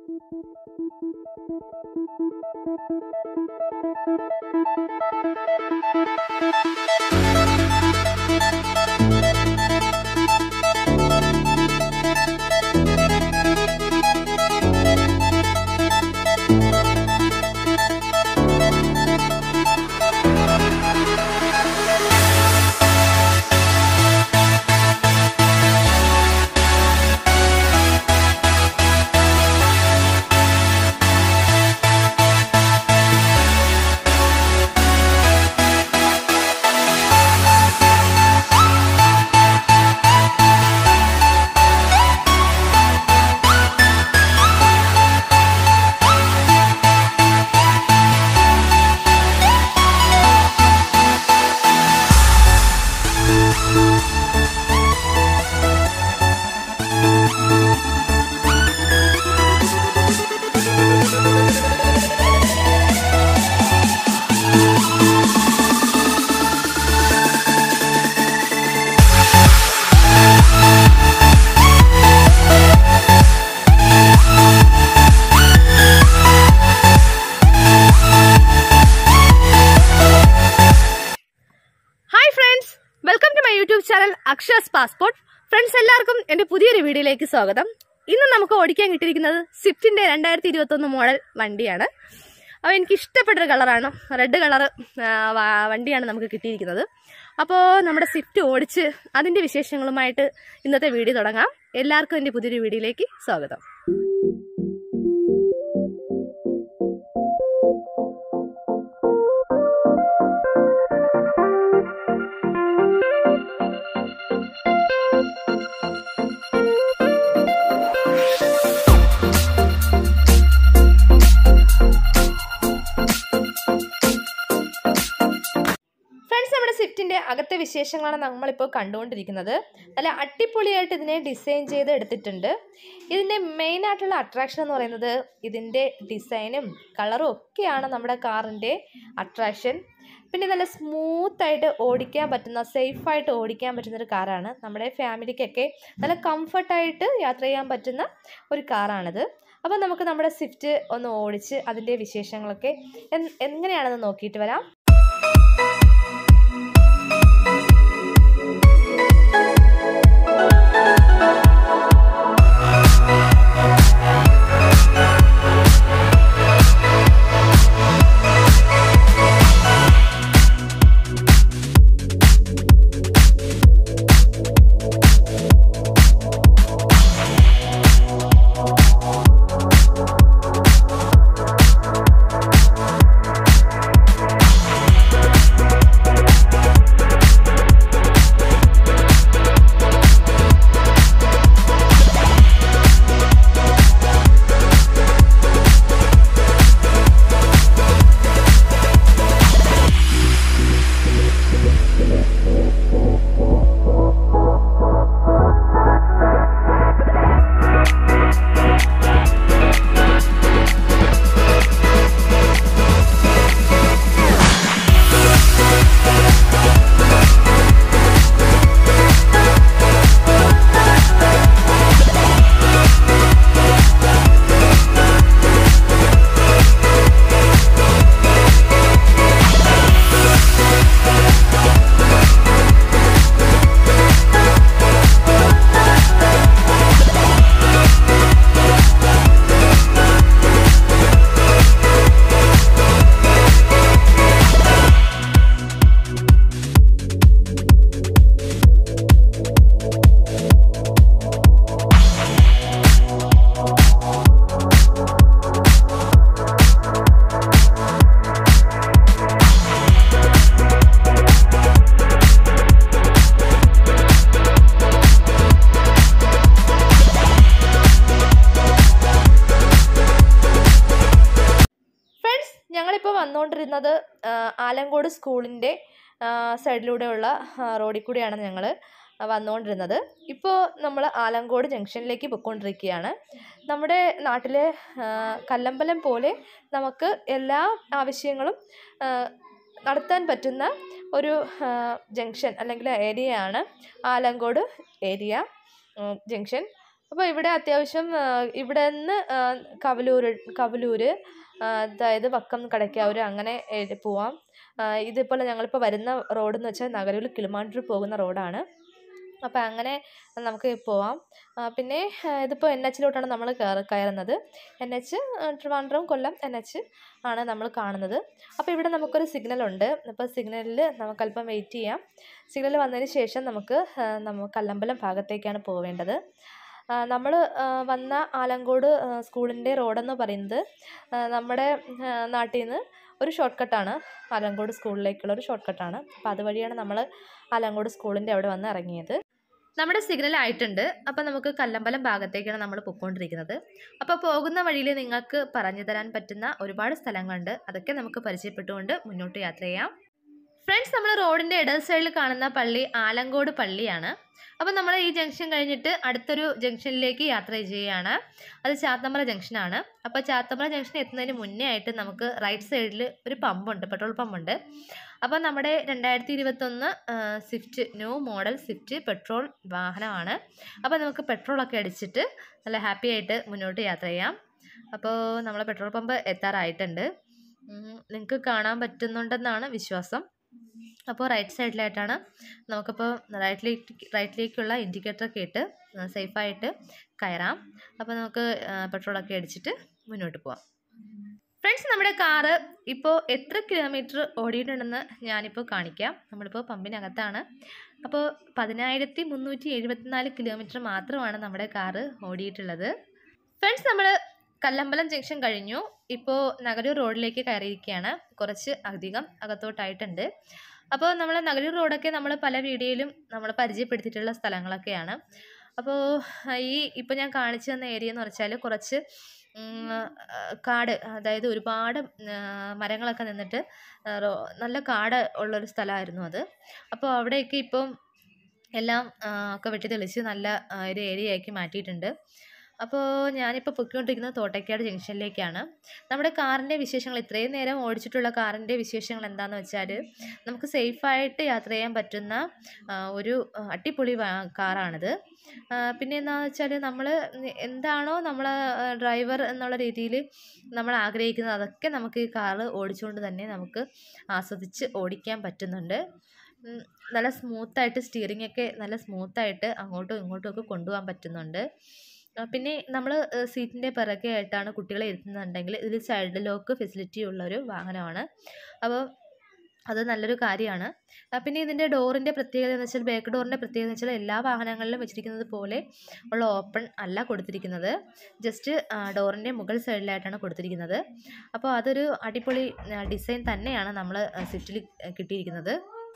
hi friends welcome to my YouTube channel Aksha's passport friends എല്ലാവർക്കും എന്റെ പുതിയൊരു വീഡിയോയിലേക്ക് സ്വാഗതം ഇന്ന് നമുക്ക് ഓടിക്കാൻ കിട്ടിയിരിക്കുന്നത് സ്വിഫ്റ്റിന്റെ രണ്ടായിരത്തി ഇരുപത്തി ഒന്ന് മോഡൽ വണ്ടിയാണ് അപ്പോൾ എനിക്ക് ഇഷ്ടപ്പെട്ടൊരു കളറാണ് റെഡ് കളർ വണ്ടിയാണ് നമുക്ക് കിട്ടിയിരിക്കുന്നത് അപ്പോൾ നമ്മുടെ സ്വിഫ്റ്റ് ഓടിച്ച് അതിൻ്റെ വിശേഷങ്ങളുമായിട്ട് ഇന്നത്തെ വീഡിയോ തുടങ്ങാം എല്ലാവർക്കും എൻ്റെ പുതിയൊരു വീഡിയോയിലേക്ക് സ്വാഗതം ഫ്രണ്ട്സ് നമ്മുടെ സ്വിഫ്റ്റിന്റെ അകത്തെ വിശേഷങ്ങളാണ് നമ്മളിപ്പോൾ കണ്ടുകൊണ്ടിരിക്കുന്നത് നല്ല അടിപൊളിയായിട്ട് ഇതിനെ ഡിസൈൻ ചെയ്ത് എടുത്തിട്ടുണ്ട് ഇതിൻ്റെ മെയിൻ ആയിട്ടുള്ള അട്രാക്ഷൻ എന്ന് പറയുന്നത് ഇതിൻ്റെ ഡിസൈനും കളറും ഒക്കെയാണ് നമ്മുടെ കാറിൻ്റെ അട്രാക്ഷൻ പിന്നെ നല്ല സ്മൂത്തായിട്ട് ഓടിക്കാൻ പറ്റുന്ന സേഫായിട്ട് ഓടിക്കാൻ പറ്റുന്ന ഒരു കാറാണ് നമ്മുടെ ഫാമിലിക്കൊക്കെ നല്ല കംഫർട്ടായിട്ട് യാത്ര ചെയ്യാൻ പറ്റുന്ന ഒരു കാറാണിത് അപ്പോൾ നമുക്ക് നമ്മുടെ സ്വിഫ്റ്റ് ഒന്ന് ഓടിച്ച് അതിൻ്റെ വിശേഷങ്ങളൊക്കെ എൻ- എങ്ങനെയാണെന്ന് നോക്കിയിട്ട് വരാം ഫ്രണ്ട്സ് ഞങ്ങളിപ്പോൾ വന്നുകൊണ്ടിരുന്നത് ആ, ആലങ്കോട് സ്കൂളിൻ്റെ സൈഡിലൂടെയുള്ള ആ, റോഡിൽ കൂടിയാണ് ഞങ്ങൾ വന്നുകൊണ്ടിരുന്നത് ഇപ്പോൾ നമ്മൾ ആലങ്കോട് ജംഗ്ഷനിലേക്ക് പൊയ്ക്കൊണ്ടിരിക്കുകയാണ് നമ്മുടെ നാട്ടിലെ ആ, കല്ലമ്പലം പോലെ നമുക്ക് എല്ലാ ആവശ്യങ്ങളും ആ, നടത്താൻ പറ്റുന്ന ഒരു ആ, ജംഗ്ഷൻ അല്ലെങ്കിൽ ഏരിയയാണ് ആലങ്കോട് ഏരിയ ഉം, ജംഗ്ഷൻ അപ്പോൾ ഇവിടെ അത്യാവശ്യം ആ, ഇവിടെ നിന്ന് കവലൂർ കവലൂർ അതായത് വക്കം കടയ്ക്കാവൂർ അങ്ങനെ ഏ- പോവാം ആ, ഇതിപ്പോൾ ഞങ്ങളിപ്പോൾ വരുന്ന റോഡ് എന്ന് വെച്ചാൽ നഗരൂർ കിളിമാണ്ടൂർ പോകുന്ന റോഡാണ് അപ്പോൾ അങ്ങനെ നമുക്ക് പോവാം ആ, പിന്നെ ആ, ഇതിപ്പോൾ എൻ എച്ചിലോട്ടാണ് നമ്മൾ കയറി കയറുന്നത് N H Trivandrum Kollam N H ആണ് നമ്മൾ കാണുന്നത് അപ്പോൾ ഇവിടെ നമുക്കൊരു സിഗ്നൽ ഉണ്ട് അപ്പോൾ സിഗ്നലിൽ നമുക്ക് അല്പം വെയിറ്റ് ചെയ്യാം സിഗ്നൽ വന്നതിന് ശേഷം നമുക്ക് ആ, നമ്മ കല്ലമ്പലം ഭാഗത്തേക്കാണ് പോവേണ്ടത് നമ്മൾ വന്ന ആലങ്കോട് ആ, സ്കൂളിൻ്റെ റോഡെന്ന് പറയുന്നത് ആ, നമ്മുടെ ആ, നാട്ടിൽ നിന്ന് ഒരു ഷോർട്ട് കട്ടാണ് ആലങ്കോട് സ്കൂളിലേക്കുള്ള ഒരു ഷോർട്ട് കട്ടാണ് അപ്പോൾ അതുവഴിയാണ് നമ്മൾ ആലങ്കോട് സ്കൂളിൻ്റെ അവിടെ വന്ന് ഇറങ്ങിയത് നമ്മുടെ സിഗ്നൽ ആയിട്ടുണ്ട് അപ്പോൾ നമുക്ക് കല്ലമ്പലം ഭാഗത്തേക്കാണ് നമ്മൾ പൊയ്ക്കൊണ്ടിരിക്കുന്നത് അപ്പോൾ പോകുന്ന വഴിയിൽ നിങ്ങൾക്ക് പറഞ്ഞു തരാൻ പറ്റുന്ന ഒരുപാട് സ്ഥലങ്ങളുണ്ട് അതൊക്കെ നമുക്ക് പരിചയപ്പെട്ടുകൊണ്ട് മുന്നോട്ട് യാത്ര ചെയ്യാം ഫ്രണ്ട്സ് നമ്മൾ റോഡിൻ്റെ ഇടത് സൈഡിൽ കാണുന്ന പള്ളി ആലങ്കോട് പള്ളിയാണ് അപ്പോൾ നമ്മൾ ഈ ജംഗ്ഷൻ കഴിഞ്ഞിട്ട് അടുത്തൊരു ജംഗ്ഷനിലേക്ക് യാത്ര ചെയ്യുകയാണ് അത് ചാത്തമ്പ്ര ജംഗ്ഷനാണ് അപ്പോൾ ചാത്തമ്പ്ര ജംഗ്ഷൻ എത്തുന്നതിന് മുന്നേ ആയിട്ട് നമുക്ക് റൈറ്റ് സൈഡിൽ ഒരു പമ്പുണ്ട് പെട്രോൾ പമ്പുണ്ട് അപ്പോൾ നമ്മുടെ രണ്ടായിരത്തി ഇരുപത്തൊന്ന് Swift new model Swift petrol വാഹനമാണ് അപ്പോൾ നമുക്ക് പെട്രോളൊക്കെ അടിച്ചിട്ട് നല്ല ഹാപ്പി ആയിട്ട് മുന്നോട്ട് യാത്ര ചെയ്യാം അപ്പോൾ നമ്മളെ പെട്രോൾ പമ്പ് എത്താറായിട്ടുണ്ട് നിങ്ങൾക്ക് കാണാൻ പറ്റുന്നുണ്ടെന്നാണ് വിശ്വാസം അപ്പോൾ റൈറ്റ് സൈഡിലായിട്ടാണ് നമുക്കിപ്പോൾ റൈറ്റിലേക്ക് റൈറ്റിലേക്കുള്ള ഇൻഡിക്കേറ്ററൊക്കെ ഇട്ട് സേഫായിട്ട് കയറാം അപ്പോൾ നമുക്ക് പെട്രോളൊക്കെ അടിച്ചിട്ട് മുന്നോട്ട് പോവാം ഫ്രണ്ട്സ് നമ്മുടെ കാറ് ഇപ്പോൾ എത്ര കിലോമീറ്റർ ഓടിയിട്ടുണ്ടെന്ന് ഞാനിപ്പോൾ കാണിക്കാം നമ്മളിപ്പോൾ പമ്പിനകത്താണ് അപ്പോൾ പതിനായിരത്തി മുന്നൂറ്റി എഴുപത്തിനാല് കിലോമീറ്റർ മാത്രമാണ് നമ്മുടെ കാറ് ഓടിയിട്ടുള്ളത് ഫ്രണ്ട്സ് നമ്മൾ കല്ലമ്പലം ജംഗ്ഷൻ കഴിഞ്ഞു ഇപ്പോൾ നഗരൂർ റോഡിലേക്ക് കയറിയിരിക്കുകയാണ് കുറച്ച് അധികം അകത്തോട്ടായിട്ടുണ്ട് അപ്പോൾ നമ്മൾ നഗരൂർ റോഡൊക്കെ നമ്മൾ പല വീഡിയോയിലും നമ്മൾ പരിചയപ്പെടുത്തിയിട്ടുള്ള സ്ഥലങ്ങളൊക്കെയാണ് അപ്പോൾ ഈ ഇപ്പോൾ ഞാൻ കാണിച്ചു തന്ന ഏരിയ എന്ന് വെച്ചാൽ കുറച്ച് ഉം, ആ, കാട് അതായത് ഒരുപാട് ആ, മരങ്ങളൊക്കെ നിന്നിട്ട് ആ, റോ- നല്ല കാട് ഉള്ളൊരു സ്ഥലമായിരുന്നു അത് അപ്പോൾ അവിടെയൊക്കെ ഇപ്പം എല്ലാം ആ, ഒക്കെ വെട്ടി തെളിച്ച് നല്ല ആ, ഒരു ഏരിയ ആക്കി മാറ്റിയിട്ടുണ്ട് അപ്പോൾ ഞാനിപ്പോൾ പൊയ്ക്കൊണ്ടിരിക്കുന്നത് തോട്ടയ്ക്കാട് ജംഗ്ഷനിലേക്കാണ് നമ്മുടെ കാറിൻ്റെ വിശേഷങ്ങൾ ഇത്രയും നേരം ഓടിച്ചിട്ടുള്ള കാറിൻ്റെ വിശേഷങ്ങൾ എന്താണെന്ന് വെച്ചാൽ നമുക്ക് സേഫായിട്ട് യാത്ര ചെയ്യാൻ പറ്റുന്ന ആ, ഒരു ആ, അടിപൊളി വാ- കാറാണിത് ആ, പിന്നെ എന്താണെന്ന് വെച്ചാൽ നമ്മൾ എന്താണോ നമ്മൾ ഡ്രൈവർ എന്നുള്ള രീതിയിൽ നമ്മൾ ആഗ്രഹിക്കുന്നത് അതൊക്കെ നമുക്ക് ഈ കാറ് ഓടിച്ചുകൊണ്ട് തന്നെ നമുക്ക് ആസ്വദിച്ച് ഓടിക്കാൻ പറ്റുന്നുണ്ട് ഉം, നല്ല സ്മൂത്തായിട്ട് സ്റ്റിയറിംഗ് ഒക്കെ നല്ല സ്മൂത്തായിട്ട് അങ്ങോട്ടും ഇങ്ങോട്ടും ഒക്കെ കൊണ്ടുപോകാൻ പറ്റുന്നുണ്ട് ആ, പിന്നെ നമ്മൾ സീറ്റിൻ്റെ പിറകെ ആയിട്ടാണ് കുട്ടികളെ ഇരുത്തുന്നുണ്ടെങ്കിൽ ഇതിൽ ചൈൽഡ് ലോക്ക് ഫെസിലിറ്റി ഉള്ളൊരു വാഹനമാണ് അപ്പോൾ അത് നല്ലൊരു കാര്യമാണ് ആ, പിന്നെ ഇതിൻ്റെ ഡോറിൻ്റെ പ്രത്യേകത എന്ന് വെച്ചാൽ ബാക്ക് ഡോറിൻ്റെ പ്രത്യേകത എന്ന് വെച്ചാൽ എല്ലാ വാഹനങ്ങളിലും വെച്ചിരിക്കുന്നത് പോലെ ഉള്ള ഓപ്പൺ അല്ല കൊടുത്തിരിക്കുന്നത് ജസ്റ്റ് ഡോറിൻ്റെ മുകൾ സൈഡിലായിട്ടാണ് കൊടുത്തിരിക്കുന്നത് അപ്പോൾ അതൊരു അടിപൊളി ഡിസൈൻ തന്നെയാണ് നമ്മൾ സ്വിഫ്റ്റിൽ കിട്ടിയിരിക്കുന്നത്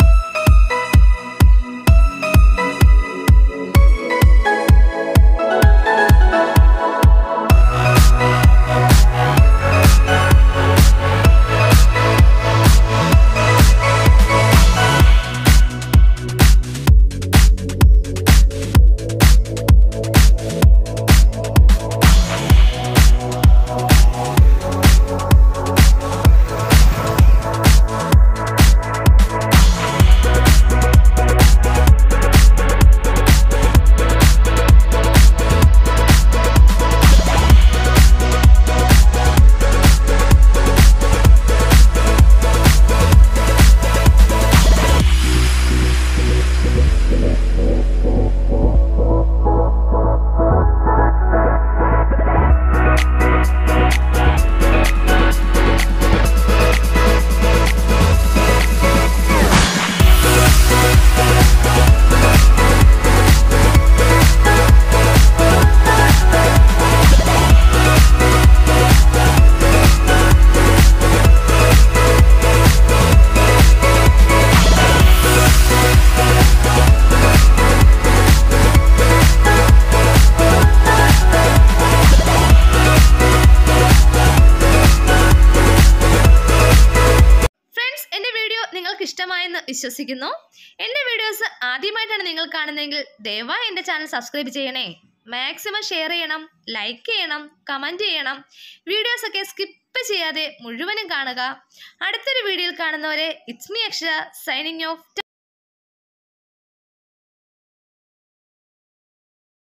ഫ്രണ്ട്സ് എൻ്റെ വീഡിയോ നിങ്ങൾക്ക് ഇഷ്ടമായെന്ന് വിശ്വസിക്കുന്നു എൻ്റെ വീഡിയോസ് ആദ്യമായിട്ടാണ് നിങ്ങൾ കാണുന്നതെങ്കിൽ ദയവായി എൻ്റെ ചാനൽ സബ്സ്ക്രൈബ് ചെയ്യണേ മാക്സിമം ഷെയർ ചെയ്യണം ലൈക്ക് ചെയ്യണം കമൻറ്റ് ചെയ്യണം വീഡിയോസൊക്കെ സ്കിപ്പ് ചെയ്യാതെ മുഴുവനും കാണുക അടുത്തൊരു വീഡിയോയിൽ കാണുന്നവരെ it's me Akshara signing of